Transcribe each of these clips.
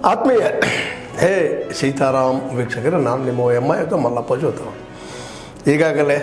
ಆತ್ಮೀಯ ಹೇ ಸೀತಾರಾಮ್ ವೀಕ್ಷಕರೇ ನಾನು ನಿಮ್ಮ ಎಮ್ಮ ಯಾಕ ಮಲ್ಲಪ್ಪ ಜೋತವ ಈಗಾಗಲೇ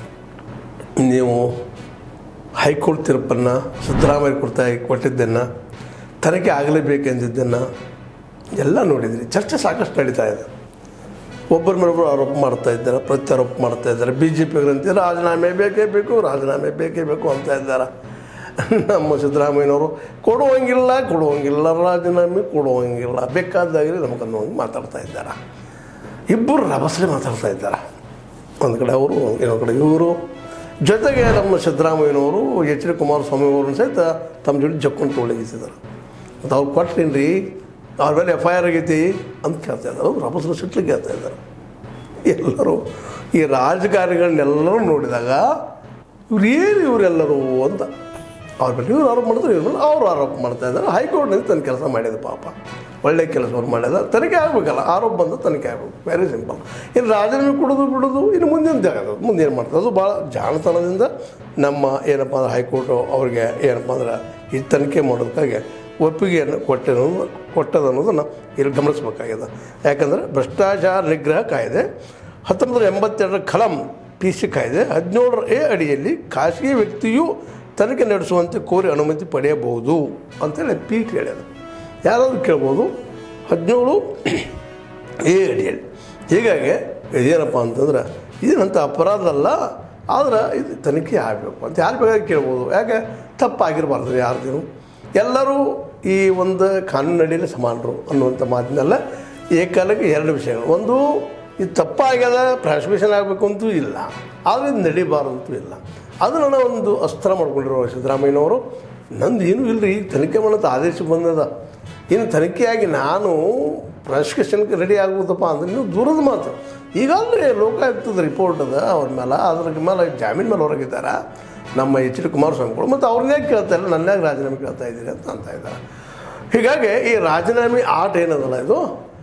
ನೀವು ಹೈಕೋರ್ಟ್ ತೀರ್ಪನ್ನು ಸಿದ್ದರಾಮಯ್ಯ ಕೊಡ್ತಾ ಕೊಟ್ಟಿದ್ದನ್ನು ತನಿಖೆ ಆಗಲೇಬೇಕೆಂದಿದ್ದನ್ನು ಎಲ್ಲ ನೋಡಿದ್ರಿ ಚರ್ಚೆ ಸಾಕಷ್ಟು ನಡೀತಾ ಇದೆ ಒಬ್ಬರ ಮೇಲೊಬ್ಬರು ಆರೋಪ ಮಾಡ್ತಾ ಇದ್ದಾರೆ ಪ್ರತ್ಯಾರೋಪ ಮಾಡ್ತಾ ಇದ್ದಾರೆ ಬಿ ಜೆ ಪಿಗರಂತೆ ರಾಜೀನಾಮೆ ಬೇಕೇ ಬೇಕು ರಾಜೀನಾಮೆ ಬೇಕೇ ಬೇಕು ಅಂತ ಇದ್ದಾರೆ ನಮ್ಮ ಸಿದ್ದರಾಮಯ್ಯನವರು ಕೊಡುವಂಗಿಲ್ಲ ಕೊಡುವಂಗಿಲ್ಲ ರಾಜೀನಾಮೆ ಕೊಡುವಂಗಿಲ್ಲ ಬೇಕಾದಾಗಲಿ ನಮಗೆ ಅನ್ನೋಂಗೆ ಮಾತಾಡ್ತಾ ಇದ್ದಾರೆ ಇಬ್ಬರು ರಭಸಲೆ ಮಾತಾಡ್ತಾ ಇದ್ದಾರೆ ಒಂದು ಕಡೆ ಅವರು ಇನ್ನೊಂದು ಕಡೆ ಇವರು ಜೊತೆಗೆ ನಮ್ಮ ಸಿದ್ದರಾಮಯ್ಯನವರು ಎಚ್ ಡಿ ಕುಮಾರಸ್ವಾಮಿ ಅವರನ್ನು ಸಹಿತ ತಮ್ಮ ಜೋಡಿ ಜಕ್ಕೊಂಡು ತೊಳಗಿಸಿದ್ದಾರೆ ಮತ್ತು ಅವ್ರು ಕೊಟ್ಟೇನು ರೀ ಅವ್ರ ಮೇಲೆ ಎಫ್ ಐ ಆರ್ ಆಗೈತಿ ಅಂತ ಕೇಳ್ತಾ ಇದ್ದಾರೆ ಅವ್ರು ರಭಸಲು ಸಿಟ್ಲಿಗೆ ಕೇಳ್ತಾ ಇದ್ದಾರೆ ಎಲ್ಲರೂ ಈ ರಾಜಕಾರಣಿಗಳನ್ನೆಲ್ಲರೂ ನೋಡಿದಾಗ ಇವ್ರು ಏನು ಇವರೆಲ್ಲರೂ ಅಂತ ಅವ್ರ ಮೇಲೆ ಇವ್ರು ಆರೋಪ ಮಾಡಿದ್ರು ಇವ್ರ ಮೇಲೆ ಅವ್ರು ಆರೋಪ ಮಾಡ್ತಾ ಇದ್ದಾರೆ ಹೈಕೋರ್ಟ್ನಲ್ಲಿ ತನ್ನ ಕೆಲಸ ಮಾಡಿದ ಪಾಪ ಒಳ್ಳೆ ಕೆಲಸವನ್ನು ಮಾಡ್ಯದ ತನಿಖೆ ಆಗಬೇಕಲ್ಲ ಆರೋಪ ಬಂದು ತನಿಖೆ ಆಗಬೇಕು ವೆರಿ ಸಿಂಪಲ್ ಇನ್ನು ರಾಜೀನಾಮೆ ಕೊಡೋದು ಬಿಡೋದು ಇನ್ನು ಮುಂದಿನ ಜಾಗ ಮುಂದೆ ಏನು ಮಾಡ್ತಾರೆ ಅದು ಭಾಳ ಜಾಣತನದಿಂದ ನಮ್ಮ ಏನಪ್ಪ ಅಂದ್ರೆ ಹೈಕೋರ್ಟು ಅವ್ರಿಗೆ ಏನಪ್ಪ ಅಂದ್ರೆ ಈ ತನಿಖೆ ಮಾಡೋದಕ್ಕಾಗಿ ಒಪ್ಪಿಗೆಯನ್ನು ಕೊಟ್ಟೆನು ಕೊಟ್ಟದ ಅನ್ನೋದನ್ನು ಇಲ್ಲಿ ಗಮನಿಸಬೇಕಾಗಿದೆ ಯಾಕಂದರೆ ಭ್ರಷ್ಟಾಚಾರ ನಿಗ್ರಹ ಕಾಯ್ದೆ ಹತ್ತೊಂಬತ್ತು ಎಂಬತ್ತೆರಡರ ಕಲಂ ಪಿ ಸಿ ಕಾಯ್ದೆ ಹದಿನೇಳರ ಎ ಅಡಿಯಲ್ಲಿ ಖಾಸಗಿ ವ್ಯಕ್ತಿಯು ತನಿಖೆ ನಡೆಸುವಂತೆ ಕೋರಿ ಅನುಮತಿ ಪಡೆಯಬಹುದು ಅಂತೇಳಿ ಪೀಠ ಹೇಳ್ಯದ ಯಾರಾದರೂ ಕೇಳ್ಬೋದು ಹದಿನೇಳು ಎ ಅಡಿಯಲ್ಲಿ ಹೀಗಾಗಿ ಇದೇನಪ್ಪ ಅಂತಂದ್ರೆ ಇದೇನಂತ ಅಪರಾಧ ಅಲ್ಲ ಆದ್ರೆ ಇದು ತನಿಖೆ ಆಗಬೇಕು ಅಂತ ಯಾರು ಬೇಕಾಗಿ ಕೇಳ್ಬೋದು ಯಾಕೆ ತಪ್ಪಾಗಿರಬಾರ್ದು ಯಾರ್ದು ಎಲ್ಲರೂ ಈ ಒಂದು ಕಾನೂನಿನಲ್ಲಿ ಸಮಾನರು ಅನ್ನುವಂಥ ಮಾತಿನಲ್ಲ ಏಕಾಲಕ್ಕೆ ಎರಡು ವಿಷಯಗಳು ಒಂದು ಇದು ತಪ್ಪಾಗ್ಯದ ಪ್ರಾಸಿಕ್ಯೂಷನ್ ಆಗಬೇಕು ಅಂತೂ ಇಲ್ಲ ಆದರೆ ಇದು ನಡಿಬಾರ್ದು ಅಂತೂ ಇಲ್ಲ ಅದನ್ನು ಒಂದು ಅಸ್ತ್ರ ಮಾಡ್ಕೊಂಡಿರೋ ಸಿದ್ದರಾಮಯ್ಯನವರು ನಂದು ಏನೂ ಇಲ್ಲ ರೀ ತನಿಖೆ ಮಾಡೋದು ಆದೇಶ ಬಂದದ ಇನ್ನು ತನಿಖೆಯಾಗಿ ನಾನು ಪ್ರಾಸಿಕ್ಯೂಷನ್ಗೆ ರೆಡಿ ಆಗ್ಬೋದಪ್ಪ ಅಂದ್ರೆ ನೀವು ದೂರದ ಮಾತು ಈಗಾಗಲೇ ಲೋಕಾಯುಕ್ತದ ರಿಪೋರ್ಟ್ ಅದ ಅವ್ರ ಮೇಲೆ ಅದ್ರ ಮೇಲೆ ಜಾಮೀನು ಮೇಲೆ ಹೊರಗಿದ್ದಾರೆ ನಮ್ಮ ಎಚ್ ಡಿ ಕುಮಾರಸ್ವಾಮಿಗಳು ಮತ್ತು ಅವ್ರನ್ನೇ ಕೇಳ್ತಾ ಇಲ್ಲ ನನ್ನಾಗ ರಾಜೀನಾಮೆ ಕೇಳ್ತಾ ಇದ್ದೀರಿ ಅಂತ ಅಂತ ಇದ್ದಾರೆ ಹೀಗಾಗಿ ಈ ರಾಜೀನಾಮೆ ಆಟ ಏನದಲ್ಲ ಇದು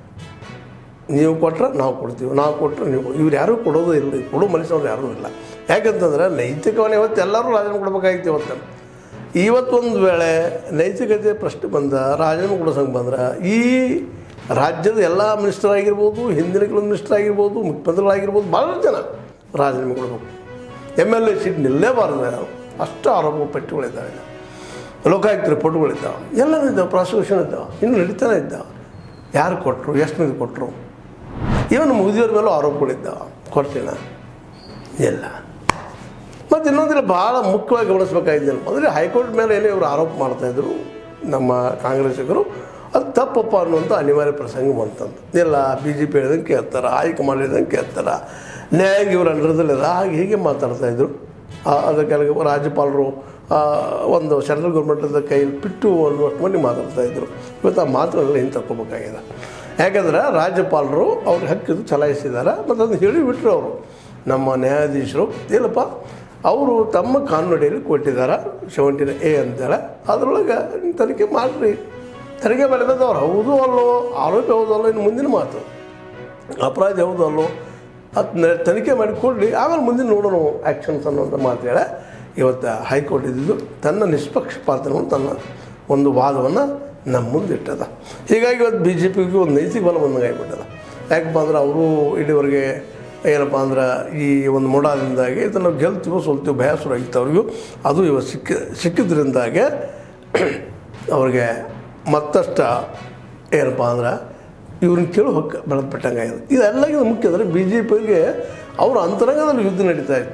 ನೀವು ಕೊಟ್ರೆ ನಾವು ಕೊಡ್ತೀವಿ ನಾವು ಕೊಟ್ಟರೆ ನೀವು ಇವ್ರು ಯಾರೂ ಕೊಡೋದು ಇಲ್ಲ ಕೊಡೋ ಮನುಷ್ಯವ್ರು ಯಾರೂ ಇಲ್ಲ ಯಾಕಂತಂದ್ರೆ ನೈತಿಕವನ್ನ ಇವತ್ತು ಎಲ್ಲರೂ ರಾಜೀನಾಮೆ ಕೊಡ್ಬೇಕಾಗಿತ್ತು ಇವತ್ತು ಇವತ್ತೊಂದು ವೇಳೆ ನೈತಿಕತೆ ಪ್ರಶ್ನೆ ಬಂದ ರಾಜೀನಾಮೆ ಕೊಡೋಸಂಗೆ ಬಂದ್ರೆ ಈ ರಾಜ್ಯದ ಎಲ್ಲ ಮಿನಿಸ್ಟರ್ ಆಗಿರ್ಬೋದು ಹಿಂದಿನ ಕೆಲವೊಂದು ಮಿನಿಸ್ಟರ್ ಆಗಿರ್ಬೋದು ಮುಖ್ಯಮಂತ್ರಿಗಳಾಗಿರ್ಬೋದು ಭಾಳ ಜನ ರಾಜೀನಾಮೆ ಕೊಡಬೇಕು ಎಮ್ ಎಲ್ ಎ ಸೀಟ್ ನಿಲ್ಲೇಬಾರ್ದು ನಾವು ಅಷ್ಟು ಆರೋಪ ಪಟ್ಟಿಗಳಿದ್ದಾವೆ ಲೋಕಾಯುಕ್ತ ರಿಪೋರ್ಟ್ಗಳಿದ್ದಾವೆ ಎಲ್ಲನೂ ಇದ್ದಾವೆ ಪ್ರಾಸಿಕ್ಯೂಷನ್ ಇದ್ದಾವೆ ಇನ್ನೂ ನಡೀತಾನೆ ಇದ್ದಾವೆ ಯಾರು ಕೊಟ್ಟರು ಎಷ್ಟು ಮಂದಿ ಕೊಟ್ಟರು ಇವನು ಮುಗಿದಿಯವ್ರ ಮೇಲೂ ಆರೋಪಗಳಿದ್ದಾವೆ ಕೊಡ್ತೀನ ಇಲ್ಲ ಮತ್ತು ಇನ್ನೊಂದಿಲ್ಲ ಭಾಳ ಮುಖ್ಯವಾಗಿ ಗಮನಿಸ್ಬೇಕಾಗಿದ್ದೇನಪ್ಪ ಅಂದರೆ ಹೈಕೋರ್ಟ್ ಮೇಲೆ ಏನೋ ಇವರು ಆರೋಪ ಮಾಡ್ತಾಯಿದ್ರು ನಮ್ಮ ಕಾಂಗ್ರೆಸ್ಸಿಗರು ಅದು ತಪ್ಪಪ್ಪ ಅನ್ನುವಂಥ ಅನಿವಾರ್ಯ ಪ್ರಸಂಗ ಬಂತಂದು ಇಲ್ಲ ಬಿ ಜೆ ಪಿ ಹೇಳಿದಂಗೆ ಕೇಳ್ತಾರೆ ಹೈಕಮಾಂಡ್ ಹೇಳಿದಂಗೆ ಕೇಳ್ತಾರೆ ನ್ಯಾಯಾಂಗ ಇವ್ರ ಅಂಡರದಲ್ಲಿಲ್ಲ ಹಾಗೆ ಹೀಗೆ ಮಾತಾಡ್ತಾಯಿದ್ರು ಅದಕ್ಕೆ ರಾಜ್ಯಪಾಲರು ಆ, ಒಂದು ಸೆಂಟ್ರಲ್ ಗೌರ್ಮೆಂಟದ ಕೈಯಲ್ಲಿ ಬಿಟ್ಟು ಅನ್ನುವಷ್ಟು ಮಂದಿ ಮಾತಾಡ್ತಾಯಿದ್ರು ಇವತ್ತು ಆ ಮಾತುಗಳೆಲ್ಲ ಹಿಂಗೆ ತಗೋಬೇಕಾಗಿದೆ ಯಾಕಂದ್ರೆ ರಾಜ್ಯಪಾಲರು ಅವ್ರ ಹಕ್ಕಿದು ಚಲಾಯಿಸಿದ್ದಾರೆ ಮತ್ತು ಅದನ್ನು ಹೇಳಿಬಿಟ್ರು ಅವರು ನಮ್ಮ ನ್ಯಾಯಾಧೀಶರು ಏನಪ್ಪ ಅವರು ತಮ್ಮ ಕಾನೂನಡಿಯಲ್ಲಿ ಕೊಟ್ಟಿದ್ದಾರೆ ಸೆವೆಂಟಿನ ಎ ಅಂತೇಳಿ ಅದರೊಳಗೆ ನೀವು ತನಿಖೆ ಮಾಡಿರಿ ತನಿಖೆ ಮಾಡಿದ್ರೆ ಅವ್ರು ಹೌದು ಅಲ್ಲೋ ಆರೋಪಿ ಹೌದು ಅಲ್ಲೋ ಇನ್ನು ಮುಂದಿನ ಮಾತು ಅಪರಾಧ ಹೌದು ಅಲ್ಲೋ ಅದು ತನಿಖೆ ಮಾಡಿ ಕೊಡಲಿ ಆಮೇಲೆ ಮುಂದಿನ ನೋಡೋಣ ಆ್ಯಕ್ಷನ್ಸ್ ಅನ್ನೋಂಥ ಮಾತು ಹೇಳಿ ಇವತ್ತು ಹೈಕೋರ್ಟ್ ಇದ್ದಿದ್ದು ತನ್ನ ನಿಷ್ಪಕ್ಷಪಾತವನ್ನು ತನ್ನ ಒಂದು ವಾದವನ್ನು ನಮ್ಮ ಮುಂದೆ ಇಟ್ಟದ ಹೀಗಾಗಿ ಇವತ್ತು ಬಿ ಜೆ ಪಿಗೆ ಒಂದು ನೈತಿಕ ಬಲ ಬಂದಂಗೆ ಆಗಿಬಿಟ್ಟದ ಯಾಕಪ್ಪ ಅಂದ್ರೆ ಅವರು ಇಲ್ಲಿವರೆಗೆ ಏನಪ್ಪ ಅಂದ್ರೆ ಈ ಒಂದು ಮೊಡಾದಿಂದಾಗಿ ಇದನ್ನು ಗೆಲ್ತೀವೋ ಸೋಲ್ತೀವೋ ಭಯ ಶುರು ಆಗಿತ್ತು ಅವ್ರಿಗೂ ಅದು ಇವತ್ತು ಸಿಕ್ಕಿ ಸಿಕ್ಕಿದ್ರಿಂದಾಗೆ ಅವ್ರಿಗೆ ಮತ್ತಷ್ಟು ಏನಪ್ಪ ಅಂದ್ರೆ ಇವ್ರನ್ನ ಕೇಳೋ ಹಕ್ಕು ಬೆಳೆದ್ಬಿಟ್ಟಂಗೆ ಆಗಿದೆ ಇದೆಲ್ಲಕ್ಕಿಂತ ಮುಖ್ಯ ಅಂದರೆ ಬಿ ಜೆ ಪಿಗೆ ಅವ್ರ ಅಂತರಂಗದಲ್ಲಿ ಯುದ್ಧ ನಡೀತಾ ಇತ್ತು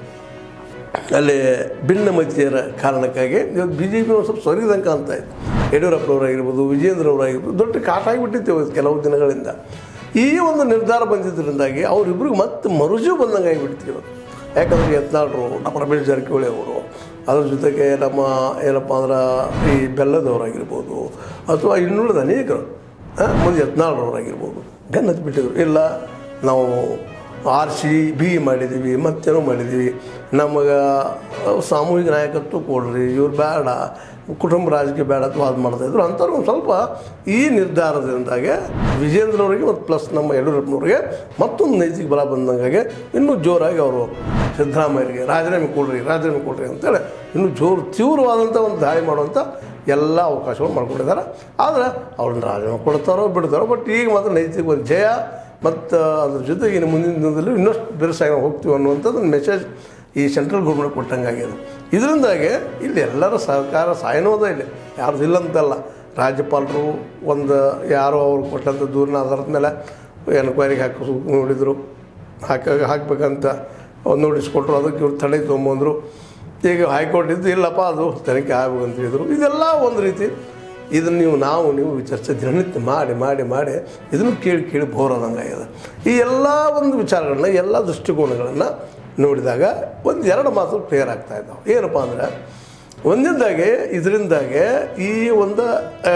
ಅಲ್ಲಿ ಭಿನ್ನಮತೀಯರ ಕಾರಣಕ್ಕಾಗಿ ಇವತ್ತು ಬಿ ಜೆ ಪಿ ಒಂದು ಸ್ವಲ್ಪ ಸೊರಿದಂಗೆ ಕಾಣ್ತಾ ಇತ್ತು ಯಡಿಯೂರಪ್ಪನವರಾಗಿರ್ಬೋದು ವಿಜೇಂದ್ರ ಅವರಾಗಿರ್ಬೋದು ದೊಡ್ಡ ಕಾಟ ಆಗಿಬಿಟ್ಟಿತ್ತು ಇವತ್ತು ಕೆಲವು ದಿನಗಳಿಂದ ಈ ಒಂದು ನಿರ್ಧಾರ ಬಂದಿದ್ದರಿಂದಾಗಿ ಅವರಿಬ್ಬರಿಗೆ ಮತ್ತೆ ಮರುಜು ಬಂದಂಗೆ ಆಗಿಬಿಡ್ತು ಇವತ್ತು ಯಾಕಂದ್ರೆ ಯತ್ನಾಳರು ನಮ್ಮ ರಮೇಶ್ ಜಾರಕಿಹೊಳಿ ಅವರು ಅದ್ರ ಜೊತೆಗೆ ನಮ್ಮ ಏನಪ್ಪ ಅಂದ್ರೆ ಈ ಬೆಲ್ಲದವರಾಗಿರ್ಬೋದು ಅಥವಾ ಇನ್ನುಳಿದ ಅನೇಕರು ಆ, ಮುಂದೆ ಯತ್ನಾಳರವರಾಗಿರ್ಬೋದು ಗನ್ನತ್ ಬಿಟ್ಟಿದ್ರು ಇಲ್ಲ ನಾವು ಆರ್ ಸಿ ಬಿ ಮಾಡಿದ್ದೀವಿ ಮತ್ತೇನೋ ಮಾಡಿದ್ದೀವಿ ನಮಗೆ ಸಾಮೂಹಿಕ ನಾಯಕತ್ವ ಕೊಡ್ರಿ ಇವ್ರು ಬೇಡ ಕುಟುಂಬ ರಾಜಕೀಯ ಬೇಡ ಅಂತ ವಾದ ಮಾಡ್ತಾಯಿದ್ರು ಅಂಥವ್ರು ಒಂದು ಸ್ವಲ್ಪ ಈ ನಿರ್ಧಾರದಿಂದಾಗೆ ವಿಜೇಂದ್ರ ಅವರಿಗೆ ಮತ್ತು ಪ್ಲಸ್ ನಮ್ಮ ಯಡಿಯೂರಪ್ಪನವ್ರಿಗೆ ಮತ್ತೊಂದು ನೈತಿಕ ಬಲ ಬಂದಂಗೆ ಇನ್ನೂ ಜೋರಾಗಿ ಅವರು ಸಿದ್ದರಾಮಯ್ಯರಿಗೆ ರಾಜೀನಾಮೆ ಕೊಡ್ರಿ ರಾಜೀನಾಮೆ ಕೊಡ್ರಿ ಅಂತೇಳಿ ಇನ್ನೂ ಜೋರು ತೀವ್ರವಾದಂಥ ಒಂದು ದಾಳಿ ಮಾಡುವಂಥ ಎಲ್ಲ ಅವಕಾಶಗಳು ಮಾಡ್ಕೊಂಡಿದ್ದಾರೆ ಆದರೆ ಅವ್ರನ್ನ ರಾಜೀನಾಮೆ ಕೊಡ್ತಾರೋ ಬಿಡ್ತಾರೋ ಬಟ್ ಈಗ ಮಾತ್ರ ನೈತಿಕ ಒಂದು ಜಯ ಮತ್ತು ಅದ್ರ ಜೊತೆಗೆ ಇನ್ನು ಮುಂದಿನ ದಿನದಲ್ಲಿ ಇನ್ನಷ್ಟು ಬಿರುಸಾಗಿ ನಾವು ಹೋಗ್ತೀವಿ ಅನ್ನುವಂಥದ್ದು ಮೆಸೇಜ್ ಈ ಸೆಂಟ್ರಲ್ ಗೌರ್ಮೆಂಟ್ ಕೊಟ್ಟಂಗಾಗಿದೆ ಇದರಿಂದಾಗಿ ಇಲ್ಲಿ ಎಲ್ಲರ ಸಹಕಾರ ಸಾಯನೋದ ಇಲ್ಲಿ ಯಾರ್ದು ಇಲ್ಲ ಅಂತಲ್ಲ ರಾಜ್ಯಪಾಲರು ಒಂದು ಯಾರೋ ಅವ್ರು ಕೊಟ್ಟಂಥ ದೂರಿನ ಆಧಾರದ ಮೇಲೆ ಎನ್ಕ್ವೈರಿಗೆ ಹಾಕಿ ನೋಡಿದರು ಹಾಕ ಹಾಕ್ಬೇಕಂತ ಒಂದು ನೋಟಿಸ್ ಕೊಟ್ಟರು ಅದಕ್ಕೆ ಇವ್ರು ತಡೆ ತೊಗೊಂಬಂದರು ಈಗ ಹೈಕೋರ್ಟ್ ಇದ್ದು ಇಲ್ಲಪ್ಪ ಅದು ತನಿಖೆ ಆಗಬೇಕು ಅಂತ ಹೇಳಿದರು ಇದೆಲ್ಲ ಒಂದು ರೀತಿ ಇದನ್ನು ನೀವು ನಾವು ನೀವು ಚರ್ಚೆ ದಿನನಿತ್ಯ ಮಾಡಿ ಮಾಡಿ ಮಾಡಿ ಇದನ್ನು ಕೇಳಿ ಕೇಳಿ ಬೋರ್ ಆದಂಗಾಗಿದೆ ಈ ಎಲ್ಲ ಒಂದು ವಿಚಾರಗಳನ್ನ ಎಲ್ಲ ದೃಷ್ಟಿಕೋನಗಳನ್ನು ನೋಡಿದಾಗ ಒಂದು ಎರಡು ಮಾತು ಕ್ಲಿಯರ್ ಆಗ್ತಾ ಇದ್ದಾವೆ ಏನಪ್ಪ ಅಂದರೆ ಒಂದನೇದಾಗೆ ಇದರಿಂದಾಗೆ ಈ ಒಂದು ಆ,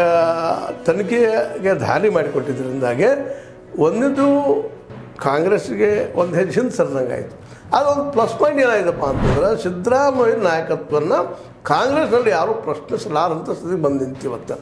ತನಿಖೆಗೆ ದಾರಿ ಮಾಡಿಕೊಟ್ಟಿದ್ದರಿಂದಾಗೆ ಒಂದಿದ್ದು ಕಾಂಗ್ರೆಸ್ಗೆ ಒಂದು ಹೆಜ್ಜೆ ಹಿಂದೆ ಸರ್ದಂಗೆ ಆಯಿತು ಅದೊಂದು ಪ್ಲಸ್ ಪಾಯಿಂಟ್ ಏನಾಯ್ತಪ್ಪ ಅಂತಂದ್ರೆ ಸಿದ್ದರಾಮಯ್ಯ ನಾಯಕತ್ವವನ್ನು ಕಾಂಗ್ರೆಸ್ನಲ್ಲಿ ಯಾರೂ ಪ್ರಶ್ನಿಸಲಾರಂಥ ಸ್ಥಿತಿಗೆ ಬಂದು ನಿಂತಿವತ್ತು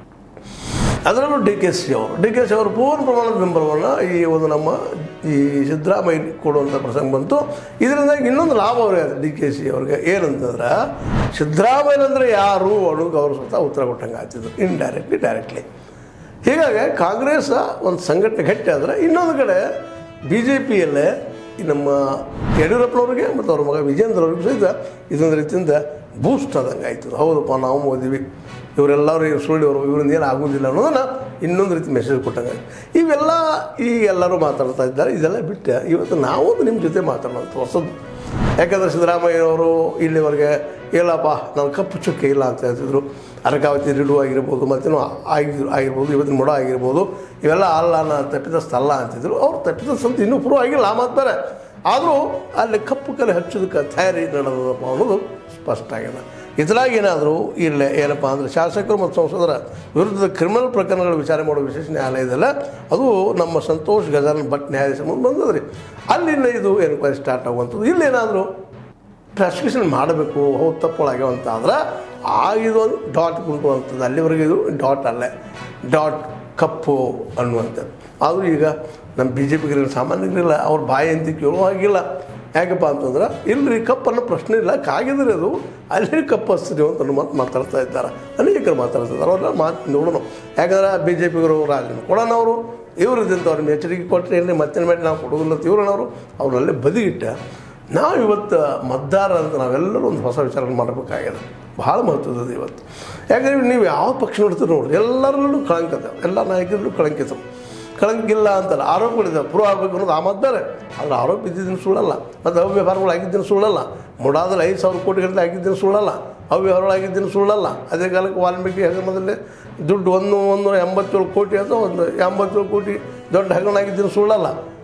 ಅದರಲ್ಲೂ ಡಿ ಕೆ ಸಿ ಅವರು ಡಿ ಕೆ ಸಿ ಅವರು ಪೂರ್ಣ ಪ್ರಮಾಣದ ಬೆಂಬಲವನ್ನು ಈ ಒಂದು ನಮ್ಮ ಈ ಸಿದ್ದರಾಮಯ್ಯ ಕೊಡುವಂಥ ಪ್ರಸಂಗ ಬಂತು ಇದರಿಂದಾಗಿ ಇನ್ನೊಂದು ಲಾಭ ಅವರೇ ಅದು ಡಿ ಕೆ ಸಿ ಅವ್ರಿಗೆ ಏನಂತಂದ್ರೆ ಸಿದ್ದರಾಮಯ್ಯನಂದ್ರೆ ಯಾರು ಅನ್ನೋದು ಅವರು ಸ್ವತಃ ಉತ್ತರ ಕೊಟ್ಟಂಗೆ ಆಗ್ತಿದ್ರು ಇಂಡೈರೆಕ್ಟ್ಲಿ ಡೈರೆಕ್ಟ್ಲಿ ಹೀಗಾಗಿ ಕಾಂಗ್ರೆಸ್ ಒಂದು ಸಂಘಟನೆ ಗಟ್ಟಿ ಆದರೆ ಇನ್ನೊಂದು ಕಡೆ ಬಿ ಜೆ ಪಿಯಲ್ಲೇ ಈ ನಮ್ಮ ಯಡಿಯೂರಪ್ಪನವ್ರಿಗೆ ಮತ್ತು ಅವ್ರ ಮಗ ವಿಜೇಂದ್ರ ಅವ್ರಿಗೂ ಸಹಿತ ಇದೊಂದು ರೀತಿಯಿಂದ ಬೂಸ್ಟ್ ಆದಂಗೆ ಆಯ್ತು ಹೌದಪ್ಪ ನಾವು ಓದಿವಿ ಇವರೆಲ್ಲರೂ ಇವ್ರು ಸುಳ್ಳಿಯವರು ಇವರಿಂದ ಏನು ಆಗೋದಿಲ್ಲ ಅನ್ನೋದನ್ನು ಇನ್ನೊಂದು ರೀತಿ ಮೆಸೇಜ್ ಕೊಟ್ಟಂಗೆ ಇವೆಲ್ಲ ಈ ಎಲ್ಲರೂ ಮಾತಾಡ್ತಾ ಇದ್ದಾರೆ ಇದೆಲ್ಲ ಬಿಟ್ಟು ಇವತ್ತು ನಾವು ನಿಮ್ಮ ಜೊತೆ ಮಾತಾಡೋದು ಹೊಸದು ಯಾಕಂದರೆ ಸಿದ್ದರಾಮಯ್ಯನವರು ಇಲ್ಲಿವರೆಗೆ ಇಲ್ಲಪ್ಪ ನಾನು ಕಪ್ಪು ಚುಕ್ಕೆ ಇಲ್ಲ ಅಂತ ಹೇಳ್ತಿದ್ರು ಅರಕಾವತಿ ರಿಡು ಆಗಿರ್ಬೋದು ಮತ್ತೇನೋ ಆಗಿದ್ರು ಆಗಿರ್ಬೋದು ಇವತ್ತಿನ ಮೊಡ ಆಗಿರ್ಬೋದು ಇವೆಲ್ಲ ಅಲ್ಲ ನಾನು ತಪ್ಪಿದಸ್ತ ಅಲ್ಲ ಅಂತಿದ್ರು ಅವ್ರು ತಪ್ಪಿದಸ್ತ ಅಂತ ಇನ್ನೂ ಪ್ರೂವ್ ಆಗಿಲ್ಲ ಮಾತಾರೆ ಆದರೂ ಅಲ್ಲಿ ಕಪ್ಪು ಕಲೆ ಹಚ್ಚೋದಕ್ಕೆ ತಯಾರಿ ನಡೆದದಪ್ಪ ಅನ್ನೋದು ಸ್ಪಷ್ಟ ಆಗಿದೆ ಇದ್ರಾಗ ಏನಾದರೂ ಇಲ್ಲೇ ಏನಪ್ಪ ಅಂದರೆ ಶಾಸಕರು ಮತ್ತು ಸಂಸದರ ವಿರುದ್ಧದ ಕ್ರಿಮಿನಲ್ ಪ್ರಕರಣಗಳ ವಿಚಾರ ಮಾಡೋ ವಿಶೇಷ ನ್ಯಾಯಾಲಯದಲ್ಲ ಅದು ನಮ್ಮ ಸಂತೋಷ್ ಗಜಾನನ್ ಭಟ್ ನ್ಯಾಯಾಧೀಶ ಮುಂದೆ ಬಂದದ್ರಿ ಅಲ್ಲಿಂದ ಇದು ಎನ್ಕ್ವೈರಿ ಸ್ಟಾರ್ಟ್ ಆಗುವಂಥದ್ದು ಇಲ್ಲೇನಾದರೂ ಪ್ರಾಸಿಕ್ಯೂಷನ್ ಮಾಡಬೇಕು ಹೌದು ತಪ್ಪೊಳಗ್ಯಾವ ಅಂತ ಆದ್ರೆ ಆಗ ಇದೊಂದು ಡಾಟ್ ಕುಂಟುವಂಥದ್ದು ಅಲ್ಲಿವರೆಗೆ ಇದು ಡಾಟ್ ಅಲ್ಲೇ ಡಾಟ್ ಕಪ್ಪು ಅನ್ನುವಂಥದ್ದು ಆದರೂ ಈಗ ನಮ್ಮ ಬಿ ಜೆ ಪಿಗಿರಲ್ಲ ಸಾಮಾನ್ಯರಿಲ್ಲ ಅವ್ರ ಬಾಯಿ ಅಂತ ಕೇಳೋ ಹಾಗಿಲ್ಲ ಯಾಕಪ್ಪ ಅಂತಂದ್ರೆ ಇಲ್ರಿ ಕಪ್ ಅನ್ನೋ ಪ್ರಶ್ನೆ ಇಲ್ಲ ಕಾಗಿದ್ರೆ ಅದು ಅಲ್ಲಿ ಕಪ್ ಹಚ್ತೀವಿ ಅಂತ ಅನ್ನೋ ಮಾತು ಮಾತಾಡ್ತಾ ಇದ್ದಾರೆ ಅನೇಕರು ಮಾತಾಡ್ತಿದ್ದಾರೆ ಅವ್ರನ್ನ ಮಾತು ನೋಡೋಣ ಯಾಕಂದ್ರೆ ಬಿ ಜೆ ಪಿಗರು ರಾಜನ ಕೊಡೋಣ ಅವರು ಇವರು ಇದ್ದಂತ ಅವ್ರನ್ನ ಎಚ್ಚರಿಕೆ ಕೊಟ್ಟರೆ ಇಲ್ಲಿ ಮತ್ತೆ ಮಾಡಿ ನಾವು ಕೊಡೋದಿಲ್ಲ ಅಂತ ಇವ್ರನ್ನವರು ಅವ್ರನ್ನೇ ಬದಿಗಿಟ್ಟ ನಾವು ಇವತ್ತು ಮತದಾರ ಅಂತ ನಾವೆಲ್ಲರೂ ಒಂದು ಹೊಸ ವಿಚಾರ ಮಾಡಬೇಕಾಗಿದೆ ಭಾಳ ಮಹತ್ವದ ಇವತ್ತು ಯಾಕಂದ್ರೆ ನೀವು ಯಾವ ಪಕ್ಷ ನೋಡ್ತೀರಿ ನೋಡ್ರಿ ಎಲ್ಲರಲ್ಲೂ ಕಳಂಕದ ಎಲ್ಲ ನಾಯಕರಲ್ಲೂ ಕಳಂಕಿತ ಕಳಂಕಿಲ್ಲ ಅಂತಲ್ಲ ಆರೋಪಗಳಿದ್ದಾವೆ ಪ್ರೂವ್ ಆಗಬೇಕು ಅನ್ನೋದು ಆ ಮದ್ದಾರೆ ಆದರೆ ಆರೋಪ ಇದ್ದಿದ್ದನ್ನು ಸುಳ್ಳಲ್ಲ ಮತ್ತು ಅವ್ಯವಹಾರಗಳು ಆಗಿದ್ದನ್ನು ಸುಳ್ಳಲ್ಲ ಮುಡಾದಲ್ಲಿ ಐದು ಸಾವಿರ ಕೋಟಿ ಗಂಟೆ ಆಗಿದ್ದನ್ನು ಸುಳ್ಳಲ್ಲ ಅವ್ಯವಹಾರಗಳು ಆಗಿದ್ದನ್ನು ಸುಳ್ಳಲ್ಲ ಅದೇ ಕಾಲಕ್ಕೆ ವಾಲ್ಮೀಕಿ ಹಗರಣದಲ್ಲಿ ದುಡ್ಡು ಒಂದು ಒಂದು ಎಂಬತ್ತೇಳು ಕೋಟಿ ಅಥವಾ ಒಂದು ಎಂಬತ್ತೇಳು ಕೋಟಿ ದೊಡ್ಡ ಹಗರಣ ಆಗಿದ್ದನ್ನು ಸುಳ್ಳಲ್ಲ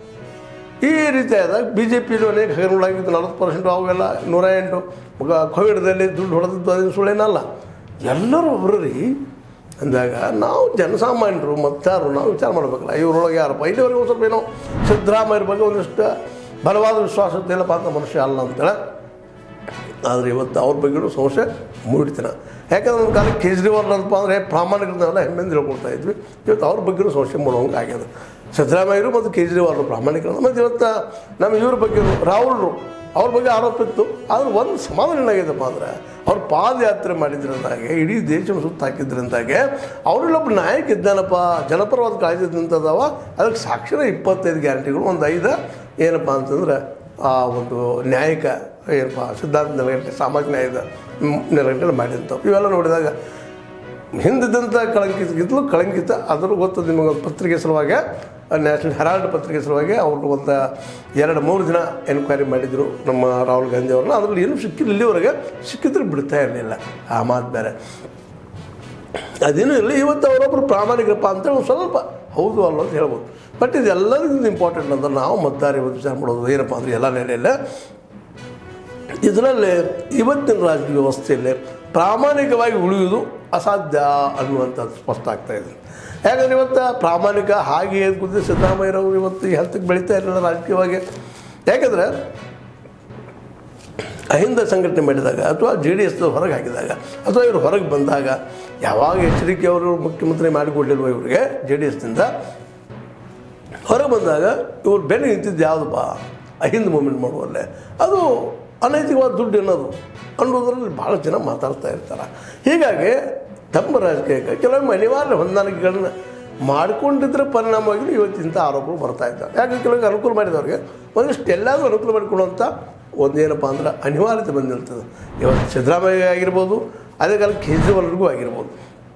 ಈ ರೀತಿಯಾದ ಬಿ ಜೆ ಪಿಲೂ ಅನೇಕ ಹಗರಣಗಳಾಗಿದ್ದು ನಲವತ್ತು ಪರ್ಸೆಂಟು ಅವೆಲ್ಲ ನೂರ ಎಂಟು ಮಗ ಕೋವಿಡ್ದಲ್ಲಿ ದುಡ್ಡು ಹೊಡೆದದ್ದು ಅದೇನು ಸುಳ್ಳೇನಲ್ಲ ಎಲ್ಲರೂ ಒಬ್ಬರು ರೀ ಅಂದಾಗ ನಾವು ಜನಸಾಮಾನ್ಯರು ಮತದಾರರು ನಾವು ವಿಚಾರ ಮಾಡಬೇಕಲ್ಲ ಇವರೊಳಗೆ ಯಾರಪ್ಪ ಇಲ್ಲಿವರೆಗೂ ಒಂದು ಸ್ವಲ್ಪ ಏನೋ ಸಿದ್ದರಾಮಯ್ಯರ ಬಗ್ಗೆ ಒಂದಿಷ್ಟು ಬಲವಾದ ವಿಶ್ವಾಸ ಇಲ್ಲಪ್ಪ ಅಂತ ಮನುಷ್ಯ ಅಲ್ಲ ಅಂತೇಳಿ ಆದರೆ ಇವತ್ತು ಅವ್ರ ಬಗ್ಗೆನೂ ಸಮಸ್ಯೆ ಮೂಡಿತನ ಯಾಕಂದ್ರೆ ಒಂದು ಕಾಲಕ್ಕೆ ಕೇಜ್ರಿವಾಲ್ ಅಂತಪ್ಪ ಅಂದರೆ ಪ್ರಾಮಾಣಿಕರನ್ನೆಲ್ಲ ಹೆಮ್ಮೆಂದು ಹೇಳ್ಕೊಳ್ತಾ ಇದ್ವಿ ಇವತ್ತು ಅವ್ರ ಬಗ್ಗೆನೂ ಸಮಸ್ಯೆ ಮಾಡೋಂಗೆ ಆಗ್ಯದ ಸಿದ್ದರಾಮಯ್ಯರು ಮತ್ತು ಕೇಜ್ರಿವಾಲ್ ಪ್ರಾಮಾಣಿಕರನ್ನ ಮತ್ತು ಇವತ್ತು ನಮ್ಮ ಇವ್ರ ಬಗ್ಗೆ ರಾಹುಲ್ರು ಅವ್ರ ಬಗ್ಗೆ ಆರೋಪ ಇತ್ತು ಆದ್ರೆ ಒಂದು ಸಮಾಧಾನ ಏನಾಗಿದೆಪ್ಪ ಅಂದರೆ ಅವ್ರು ಪಾದಯಾತ್ರೆ ಮಾಡಿದ್ರಿಂದಾಗೆ ಇಡೀ ದೇಶವನ್ನು ಸುತ್ತ ಹಾಕಿದ್ರಿಂದಾಗೆ ಅವರಲ್ಲೊಬ್ಬ ನಾಯಕ ಇದ್ದಾನಪ್ಪ ಜನಪರವಾದ ಕಾಳಜಿ ಇದ್ದಂಥದವ ಅದಕ್ಕೆ ಸಾಕ್ಷರ ಇಪ್ಪತ್ತೈದು ಗ್ಯಾರಂಟಿಗಳು ಒಂದು ಐದು ಏನಪ್ಪ ಅಂತಂದ್ರೆ ಆ ಒಂದು ನ್ಯಾಯಿಕ ಏನಪ್ಪ ಸಿದ್ಧಾಂತ ನೆಲೆಗಟ್ಟೆ ಸಾಮಾಜಿಕ ನ್ಯಾಯದ ಮ್, ನೆಲೆಗಟ್ಟೆ ಮಾಡಿದಂಥವು ಇವೆಲ್ಲ ನೋಡಿದಾಗ ಹಿಂದಿದ್ದಂಥ ಕಳಂಕಿತಗಿದ್ಲು ಕಳಂಕಿತ ಅದ್ರ ಗೊತ್ತು ನಿಮಗೆ ಒಂದು ಪತ್ರಿಕೆ ಸಲುವಾಗಿ ನ್ಯಾಷನಲ್ ಹೆರಾಲ್ಡ್ ಪತ್ರಿಕೆ ಸಲುವಾಗಿ ಅವರು ಒಂದು ಎರಡು ಮೂರು ದಿನ ಎನ್ಕ್ವೈರಿ ಮಾಡಿದರು ನಮ್ಮ ರಾಹುಲ್ ಗಾಂಧಿ ಅವ್ರನ್ನ ಅದರಲ್ಲಿ ಏನೂ ಸಿಕ್ಕಿಲ್ಲ ಇಲ್ಲಿವರೆಗೆ ಸಿಕ್ಕಿದ್ರೆ ಬಿಡ್ತಾ ಇರಲಿಲ್ಲ ಆ ಮಾತು ಬೇರೆ ಅದೇನೂ ಇಲ್ಲ ಇವತ್ತು ಅವರೊಬ್ಬರು ಪ್ರಾಮಾಣಿಕರಪ್ಪ ಅಂತೇಳಿ ಒಂದು ಸ್ವಲ್ಪ ಹೌದು ಅಲ್ಲ ಅಂತ ಹೇಳ್ಬೋದು ಬಟ್ ಇದೆಲ್ಲದಕ್ಕಿಂತ ಇಂಪಾರ್ಟೆಂಟ್ ಅಂದ್ರೆ ನಾವು ಮತದಾರ ಇವತ್ತು ವಿಚಾರ ಮಾಡೋದು ಏನಪ್ಪ ಅಂದರೆ ಎಲ್ಲ ನೆಲೆಯಲ್ಲ ಇದರಲ್ಲಿ ಇವತ್ತಿನ ರಾಜಕೀಯ ವ್ಯವಸ್ಥೆಯಲ್ಲಿ ಪ್ರಾಮಾಣಿಕವಾಗಿ ಉಳಿಯುವುದು ಅಸಾಧ್ಯ ಅನ್ನುವಂಥದ್ದು ಸ್ಪಷ್ಟ ಆಗ್ತಾ ಇದೆ ಯಾಕಂದರೆ ಇವತ್ತು ಪ್ರಾಮಾಣಿಕ ಹಾಗೆ ಕೂತು ಸಿದ್ದರಾಮಯ್ಯರವರು ಇವತ್ತು ಈ ಹಂತಕ್ಕೆ ಬೆಳೀತಾ ಇರಲಿಲ್ಲ ರಾಜಕೀಯವಾಗಿ ಯಾಕಂದರೆ ಅಹಿಂದ ಸಂಘಟನೆ ಮಾಡಿದಾಗ ಅಥವಾ ಜೆ ಡಿ ಎಸ್ ಹೊರಗೆ ಹಾಕಿದಾಗ ಅಥವಾ ಇವರು ಹೊರಗೆ ಬಂದಾಗ ಯಾವಾಗ ಎಚ್ಚರಿಕೆ ಅವರು ಮುಖ್ಯಮಂತ್ರಿ ಮಾಡಿಕೊಡ್ಲಿಲ್ವ ಇವರಿಗೆ ಜೆ ಡಿ ಎಸ್ನಿಂದ ಹೊರಗೆ ಬಂದಾಗ ಇವ್ರು ಬೆಲೆ ನಿಂತಿದ್ದು ಯಾವುದಪ್ಪ ಅಹಿಂದ ಮೂಮೆಂಟ್ ಮಾಡುವಲ್ಲೇ ಅದು ಅನೈತಿಕವಾದ ದುಡ್ಡು ಅನ್ನೋದು ಅನ್ನೋದ್ರಲ್ಲಿ ಭಾಳ ಜನ ಮಾತಾಡ್ತಾ ಇರ್ತಾರೆ ಹೀಗಾಗಿ ತಮ್ಮ ರಾಜಕೀಯಕ್ಕೆ ಕೆಲವೊಮ್ಮೆ ಅನಿವಾರ್ಯ ಹೊಂದಾಣಿಕೆಗಳನ್ನ ಮಾಡಿಕೊಂಡಿದ್ರೆ ಪರಿಣಾಮವಾಗಿ ಇವತ್ತಿಂಥ ಆರೋಪಗಳು ಬರ್ತಾ ಇದ್ದಾವೆ ಯಾಕೆ ಕೆಲವೊಂದು ಅನುಕೂಲ ಮಾಡಿದವ್ರಿಗೆ ಒಂದಿಷ್ಟು ಎಲ್ಲಾದರೂ ಅನುಕೂಲ ಮಾಡಿಕೊಡುವಂಥ ಒಂದೇನಪ್ಪ ಅಂದ್ರೆ ಅನಿವಾರ್ಯತೆ ಬಂದಿರ್ತದೆ ಇವತ್ತು ಸಿದ್ದರಾಮಯ್ಯ ಆಗಿರ್ಬೋದು ಅದೇ ಕಾಲ ಕೇಜ್ರಿವಾಲ್ರಿಗೂ ಆಗಿರ್ಬೋದು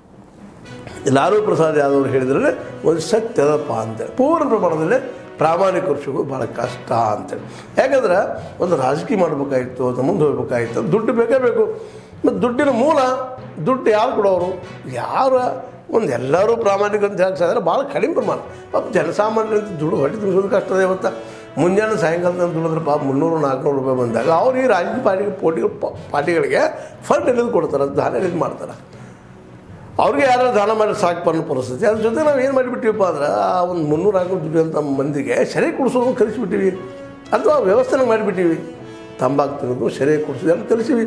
ಲಾಲು ಪ್ರಸಾದ್ ಯಾದವ್ ಹೇಳಿದ್ರೆ ಒಂದು ಸತ್ಯದಪ್ಪ ಅಂತೇಳಿ ಪೂರ್ಣ ಪ್ರಮಾಣದಲ್ಲಿ ಪ್ರಾಮಾಣಿಕ ವರ್ಷಗೂ ಭಾಳ ಕಷ್ಟ ಅಂತೇಳಿ ಯಾಕಂದ್ರೆ ಒಂದು ರಾಜಕೀಯ ಮಾಡಬೇಕಾಗಿತ್ತು ಅದು ಮುಂದೆ ಹೋಗ್ಬೇಕಾಗಿತ್ತು ದುಡ್ಡು ಬೇಕೇ ಬೇಕು ಮತ್ತು ದುಡ್ಡಿನ ಮೂಲ ದುಡ್ಡು ಯಾರು ಕೊಡೋರು ಯಾರ ಒಂದು ಎಲ್ಲರೂ ಪ್ರಾಮಾಣಿಕ ಅಂತ ಹೇಳಕ್ಕೆ ಸಾಧ್ಯ ಭಾಳ ಕಡಿಮೆ ಪ್ರಮಾಣ ಪಾಪ ಜನಸಾಮಾನ್ಯರಂತ ದುಡ್ಡು ಹೊಟ್ಟೆ ತುಂಬಿಸೋದು ಕಷ್ಟದ ಇವತ್ತು ಮುಂಜಾನೆ ಸಾಯಂಕಾಲದಿಂದ ದುಡಿದ್ರೆ ಪಾಪ ಮುನ್ನೂರು ನಾಲ್ಕುನೂರು ರೂಪಾಯಿ ಬಂದಾಗ ಅವ್ರು ಈ ರಾಜಕೀಯ ಪಾರ್ಟಿ ಪೋಟಿಗಳು ಪಾರ್ಟಿಗಳಿಗೆ ಫಂಡ್ ಎಲ್ಲಿದು ಕೊಡ್ತಾರೆ ದಾನ ಎಲ್ಲಿದು ಮಾಡ್ತಾರೆ ಅವ್ರಿಗೆ ಯಾರು ದಾನ ಮಾಡಿ ಸಾಕು ಅನ್ನೋ ಪರಿಸ್ಥಿತಿ ಅದ್ರ ಜೊತೆ ನಾವು ಏನು ಮಾಡಿಬಿಟ್ಟಿವಪ್ಪ ಅಂದ್ರೆ ಆ ಒಂದು ಮುನ್ನೂರು ಹಾಕೊಂಡು ದುಡಿಯೋಂಥ ಮಂದಿಗೆ ಸೆರೆ ಕುಡಿಸೋದು ಕಲಿಸಿಬಿಟ್ಟಿವಿ ಅಥವಾ ವ್ಯವಸ್ಥೆನ ಮಾಡಿಬಿಟ್ಟಿವಿ ತಂಬಾಕು ತೆಗೆದು ಸೆರೆ ಕುಡಿಸೋದು ಅಂತ ಕಲಿಸಿವಿ